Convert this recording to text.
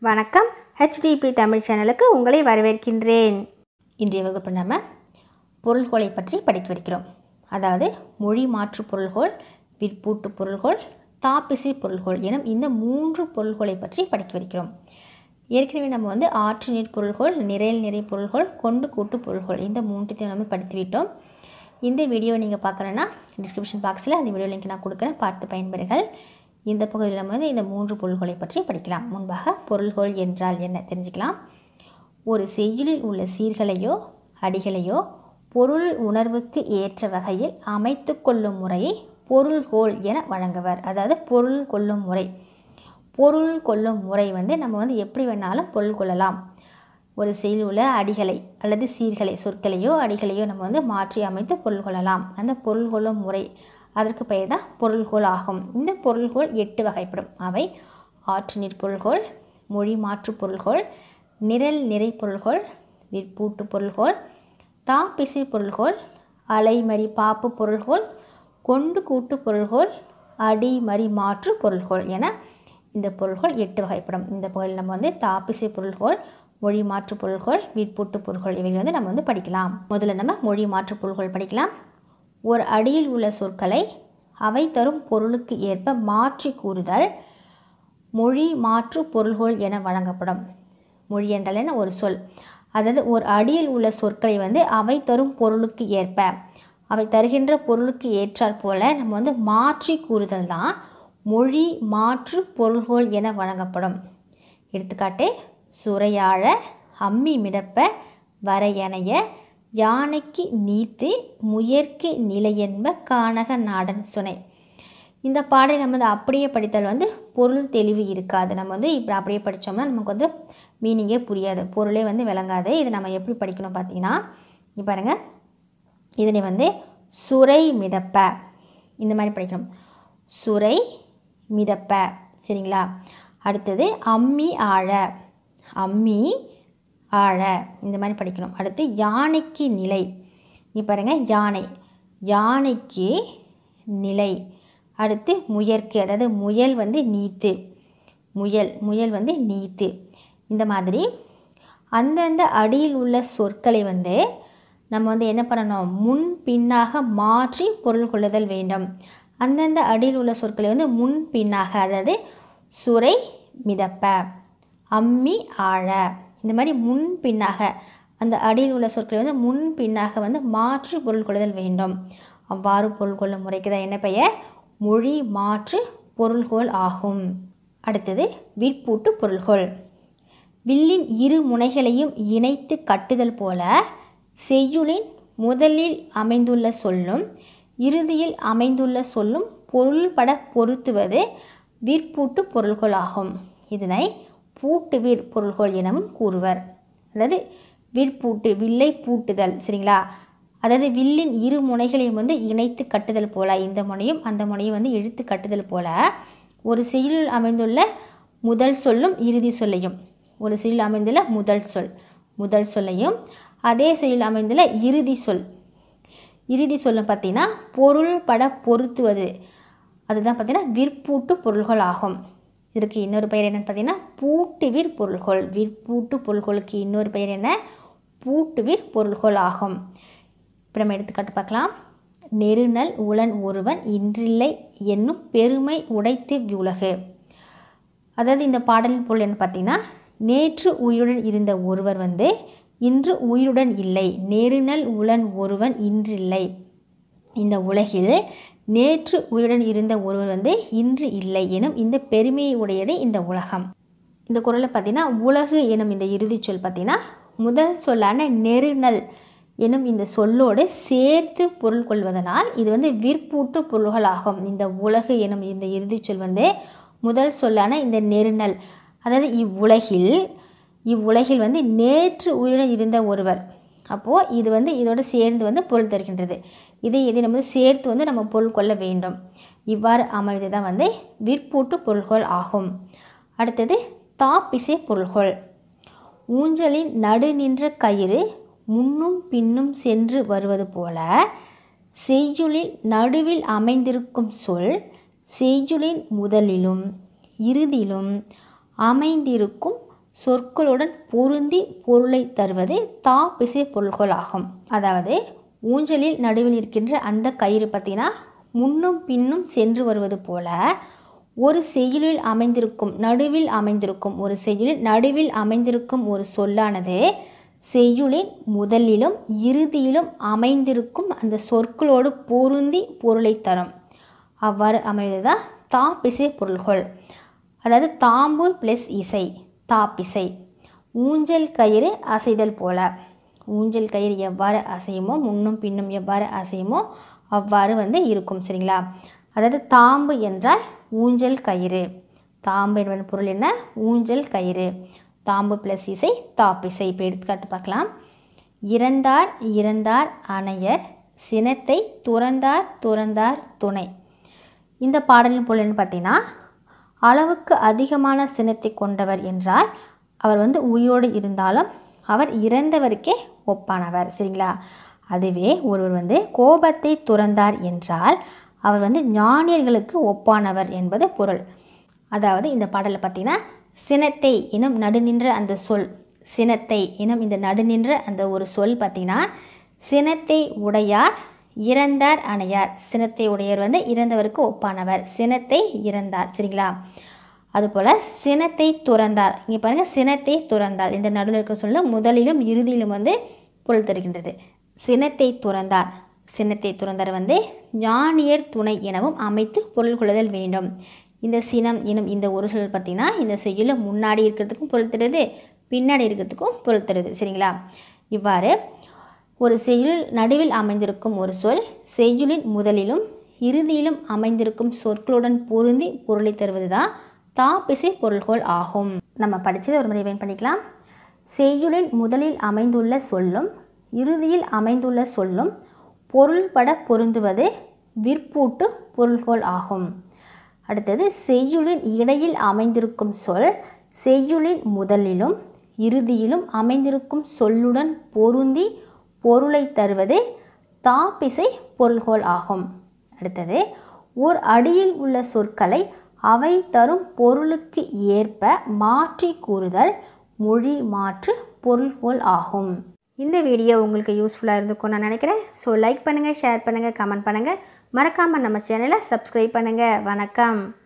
வணக்கம் ஹெச்டிபி தமிழ் சேனலுக்கு உங்களை வரவேற்கின்றேன் இன்றைய வகுப்பு நம்ம பொருள்களை பற்றி படித்து வருகிறோம் அதாவது மொழி மாற்று பொருள்கள் விற்பூட்டு பொருள்கள் தாப்பிசை பொருள்கள் எனும் இந்த மூன்று பொருள்களை பற்றி படித்து வருகிறோம் ஏற்கனவே நம்ம வந்து ஆற்று நீர் பொருள்கள் நிறையல் நிறை பொருள்கள் கொண்டு கூட்டு பொருள்கள் இந்த மூன்றுத்தையும் நம்ம படித்து விட்டோம் இந்த வீடியோ நீங்கள் பார்க்குறேன்னா டிஸ்கிரிப்ஷன் பாக்ஸில் அந்த வீடியோ லிங்க் நான் கொடுக்குறேன் பார்த்து பயன்பெறுங்கள் இந்த பகுதியில் நம்ம வந்து இந்த மூன்று பொருள்களை பற்றி படிக்கலாம் முன்பாக பொருள்கள் என்றால் என்ன தெரிஞ்சுக்கலாம் ஒரு செய்யுளில் உள்ள சீர்களையோ அடிகளையோ பொருள் உணர்வுக்கு ஏற்ற வகையில் அமைத்து கொள்ளும் முறையை பொருள்கோள் என வழங்குவர் அதாவது பொருள் கொள்ளும் முறை பொருள் கொள்ளும் முறை வந்து நம்ம வந்து எப்படி வேணாலும் பொருள் கொள்ளலாம் ஒரு செயலில் உள்ள அடிகளை அல்லது சீர்களை சொற்களையோ அடிகளையோ நம்ம வந்து மாற்றி அமைத்து பொருள் கொள்ளலாம் அந்த பொருள் கொள்ளும் முறை அதற்கு பெயர் தான் பொருள்கோள் ஆகும் இந்த பொருள்கோள் எட்டு வகைப்படும் அவை ஆற்று நீர் பொருள்கோள் மொழி மாற்று பொருள்கோள் நிரல் நிறை பொருள்கோள் விற்பூட்டு பொருள்கோள் தாப்பிசை பொருள்கோள் அலைமறி பாப்பு பொருள்கோள் கொண்டு கூட்டு பொருள்கோள் அடி மறி மாற்று பொருள்கோள் என இந்த பொருள்கள் எட்டு வகைப்படும் இந்த பகுதியில் நம்ம வந்து தாப்பிசை பொருள்கோள் மொழி மாற்று பொருள்கள் வீட்பூட்டு பொருள்கள் இவைகள் வந்து நம்ம வந்து படிக்கலாம் முதல்ல நம்ம மொழி மாற்று பொருள்கள் படிக்கலாம் ஒரு அடியில் உள்ள சொற்களை அவை தரும் பொருளுக்கு ஏற்ப மாற்றி கூறுதல் மொழி மாற்று பொருள்கள் என வழங்கப்படும் மொழி என்றால் என்ன ஒரு சொல் அதாவது ஒரு அடியில் உள்ள சொற்களை வந்து அவை தரும் பொருளுக்கு ஏற்ப அவை தருகின்ற பொருளுக்கு ஏற்றாற் போல நம்ம வந்து மாற்றி கூறுதல் தான் மொழி மாற்று பொருள்கள் என வழங்கப்படும் எடுத்துக்காட்டு சுரையாழ அம்மி மிதப்ப வரையணைய யானைக்கு நீத்து முயற்கு நிலையென்ப கானக நாடன் சுனை இந்த பாடலை நம்ம வந்து அப்படியே படித்தால் வந்து பொருள் தெளிவு இருக்காது நம்ம வந்து இப்போ அப்படியே படித்தோம்னா நமக்கு வந்து மீனிங்கே புரியாது பொருளே வந்து விளங்காது இது நம்ம எப்படி படிக்கணும் பார்த்தீங்கன்னா இப்போ பாருங்கள் இதனை வந்து சுரை மிதப்ப இந்த மாதிரி படிக்கணும் சுரை மிதப்ப சரிங்களா அடுத்தது அம்மி ஆழ அம்மி ஆழ இந்த மாதிரி படிக்கணும் அடுத்து யானைக்கு நிலை நீ பாருங்கள் யானை யானைக்கு நிலை அடுத்து முயற்கு அதாவது முயல் வந்து நீத்து முயல் முயல் வந்து நீத்து இந்த மாதிரி அந்தந்த அடியில் உள்ள சொற்களை வந்து நம்ம வந்து என்ன பண்ணணும் முன் பின்னாக மாற்றி பொருள் கொள்ளுதல் வேண்டும் அந்தந்த அடியில் உள்ள சொற்களை வந்து முன் பின்னாக அதாவது சுரை மிதப்ப அம்மி ஆழ இந்த மாதிரி முன் பின்னாக அந்த அடியில் உள்ள சொற்களை வந்து முன் பின்னாக வந்து மாற்றி பொருள் கொள்ளுதல் வேண்டும் அவ்வாறு பொருள் கொள்ளும் முறைக்கு தான் என்ன பெயர் மொழி மாற்று பொருள்கோள் ஆகும் அடுத்தது விற்பூட்டு பொருள்கோள் வில்லின் இரு முனைகளையும் இணைத்து கட்டுதல் போல செய்யுளின் முதலில் அமைந்துள்ள சொல்லும் இறுதியில் அமைந்துள்ள சொல்லும் பொருள்பட பொருத்துவது விற்பூட்டு பொருள்கள் ஆகும் இதனை பூட்டு வீர் பொருள்கள் எனவும் கூறுவர் அதாவது விற்பூட்டு வில்லை பூட்டுதல் சரிங்களா அதாவது வில்லின் இரு முனைகளையும் வந்து இணைத்து கட்டுதல் போல இந்த முனையும் அந்த முனையும் வந்து இழுத்து கட்டுதல் போல ஒரு செயலில் அமைந்துள்ள முதல் சொல்லும் இறுதி சொல்லையும் ஒரு செயலில் அமைந்துள்ள முதல் சொல் முதல் சொல்லையும் அதே செயலில் அமைந்துள்ள இறுதி சொல் இறுதி சொல்லும் பார்த்திங்கன்னா பொருள் பட பொருத்துவது அதுதான் பார்த்திங்கன்னா விற்பூட்டு பொருள்கள் ஆகும் இதற்கு இன்னொரு பெயர் என்னென்னு பார்த்தீங்கன்னா பூட்டுவிர் பொருள்கள் விற்பூட்டு பொருள்களுக்கு இன்னொரு பெயர் என்ன பூட்டுவிர் பொருள்கள் ஆகும் இப்போ நம்ம எடுத்துக்காட்டு பார்க்கலாம் நெருநல் உளன் ஒருவன் இன்றில்லை என்னும் பெருமை உடைத்து உலகு அதாவது இந்த பாடலின் பொருள் என்ன பார்த்தீங்கன்னா நேற்று உயிருடன் இருந்த ஒருவர் வந்து இன்று உயிருடன் இல்லை நெருநல் உளன் ஒருவன் இன்றில்லை இந்த உலகில் நேற்று உயிருடன் இருந்த ஒருவர் வந்து இன்று இல்லை எனும் இந்த பெருமையை உடையது இந்த உலகம் இந்த குரலை பார்த்தீங்கன்னா உலகு எனும் இந்த இறுதி சொல் பார்த்தீங்கன்னா முதல் சொல்லான நெருநல் எனும் இந்த சொல்லோடு சேர்த்து பொருள் கொள்வதனால் இது வந்து விற்பூட்டு பொருள்கள் ஆகும் இந்த உலகு எனும் இந்த இறுதி சொல் வந்து முதல் சொல்லான இந்த நெருநல் அதாவது இவ்வுலகில் இவ்வுலகில் வந்து நேற்று உயிருடன் இருந்த ஒருவர் அப்போது இது வந்து இதோடு சேர்ந்து வந்து பொருள் தருகின்றது இதை இதை நம்ம சேர்த்து வந்து நம்ம பொருள் கொள்ள வேண்டும் இவ்வாறு அமைவது தான் வந்து விற்பூட்டு பொருள்கள் ஆகும் அடுத்தது தாப்பிசை பொருள்கள் ஊஞ்சலின் நடு நின்ற கயிறு முன்னும் பின்னும் சென்று வருவது போல செய்யுளில் நடுவில் அமைந்திருக்கும் சொல் செய்யுளின் முதலிலும் இறுதியிலும் அமைந்திருக்கும் சொற்களுடன் பொருந்தி பொருளை தருவது தா பிசை பொருள்கள் ஆகும் அதாவது ஊஞ்சலில் நடுவில் இருக்கின்ற அந்த கயிறு பார்த்தீங்கன்னா முன்னும் பின்னும் சென்று வருவது போல ஒரு செய்யுளில் அமைந்திருக்கும் நடுவில் அமைந்திருக்கும் ஒரு செய்யுளில் நடுவில் அமைந்திருக்கும் ஒரு சொல்லானது செய்யுளின் முதலிலும் இறுதியிலும் அமைந்திருக்கும் அந்த சொற்களோடு பொருந்தி பொருளை தரும் அவ்வாறு அமைவதுதான் தாப்பிசை பொருள்கள் அதாவது தாம்பு ப்ளஸ் இசை தாப்பிசை ஊஞ்சல் கயிறு அசைதல் போல ஊஞ்சல் கயிறு எவ்வாறு அசையுமோ முன்னும் பின்னும் எவ்வாறு அசையுமோ அவ்வாறு வந்து இருக்கும் சரிங்களா அதாவது தாம்பு என்றால் ஊஞ்சல் கயிறு தாம்பு என்பதன் பொருள் என்ன ஊஞ்சல் கயிறு தாம்பு ப்ளஸ் இசை தாப்பிசை இப்போ எடுத்துக்காட்டு பார்க்கலாம் இறந்தார் இறந்தார் அணையர் சினத்தை துறந்தார் துறந்தார் துணை இந்த பாடலின் பொருள் என்ன பார்த்தீங்கன்னா அளவுக்கு அதிகமான சினத்தை கொண்டவர் என்றால் அவர் வந்து உயிரோடு இருந்தாலும் அவர் இறந்தவருக்கே ஒப்பானவர் சரிங்களா அதுவே ஒருவர் வந்து கோபத்தை துறந்தார் என்றால் அவர் வந்து ஞானியர்களுக்கு ஒப்பானவர் என்பது பொருள் அதாவது இந்த பாடலில் பார்த்தீங்கன்னா சினத்தை எனும் நடுநின்ற அந்த சொல் சினத்தை எனும் இந்த நடுநின்ற அந்த ஒரு சொல் பார்த்தீங்கன்னா சினத்தை உடையார் இறந்தார் அணையார் சினத்தை உடையவர் வந்து இறந்தவருக்கு ஒப்பானவர் சினத்தை இறந்தார் சரிங்களா அதுபோல் சினத்தை துறந்தார் இங்கே பாருங்கள் சினத்தை துறந்தார் இந்த நடுவில் இருக்கிற சொல்ல முதலிலும் இறுதியிலும் வந்து பொருள் தருகின்றது சினத்தை துறந்தார் சினத்தை துறந்தார் வந்து ஞானியர் துணை எனவும் அமைத்து பொருள் கொள்ளுதல் வேண்டும் இந்த சினம் எனும் இந்த ஒரு சொல் பார்த்திங்கன்னா இந்த செய்யுளில் முன்னாடி இருக்கிறதுக்கும் பொருள் தருது பின்னாடி இருக்கிறதுக்கும் பொருள் தருது சரிங்களா இவ்வாறு ஒரு செய்யுள் நடுவில் அமைந்திருக்கும் ஒரு சொல் செய்யுளின் முதலிலும் இறுதியிலும் அமைந்திருக்கும் சொற்களுடன் பொருந்தி பொருளை தருவது தான் தாப்பிசை பொருள்கள் ஆகும் நம்ம படித்ததை ஒரு முறை பயன் பண்ணிக்கலாம் செய்யுளின் முதலில் அமைந்துள்ள சொல்லும் இறுதியில் அமைந்துள்ள சொல்லும் பொருள்பட பொருந்துவது விற்பூட்டு பொருள்கள் ஆகும் அடுத்தது செய்யுளின் இடையில் அமைந்திருக்கும் சொல் செய்யுளின் முதலிலும் இறுதியிலும் அமைந்திருக்கும் சொல்லுடன் பொருந்தி பொருளை தருவது தாப்பிசை பொருள்கள் ஆகும் அடுத்தது ஓர் அடியில் உள்ள சொற்களை அவை தரும் பொருளுக்கு ஏற்ப மாற்றி கூறுதல் மொழி மாற்று பொருள்கள் ஆகும் இந்த வீடியோ உங்களுக்கு யூஸ்ஃபுல்லாக இருந்திருக்கும் நான் நினைக்கிறேன் ஸோ லைக் பண்ணுங்கள் ஷேர் பண்ணுங்கள் கமெண்ட் பண்ணுங்கள் மறக்காமல் நம்ம சேனலை சப்ஸ்கிரைப் பண்ணுங்கள் வணக்கம்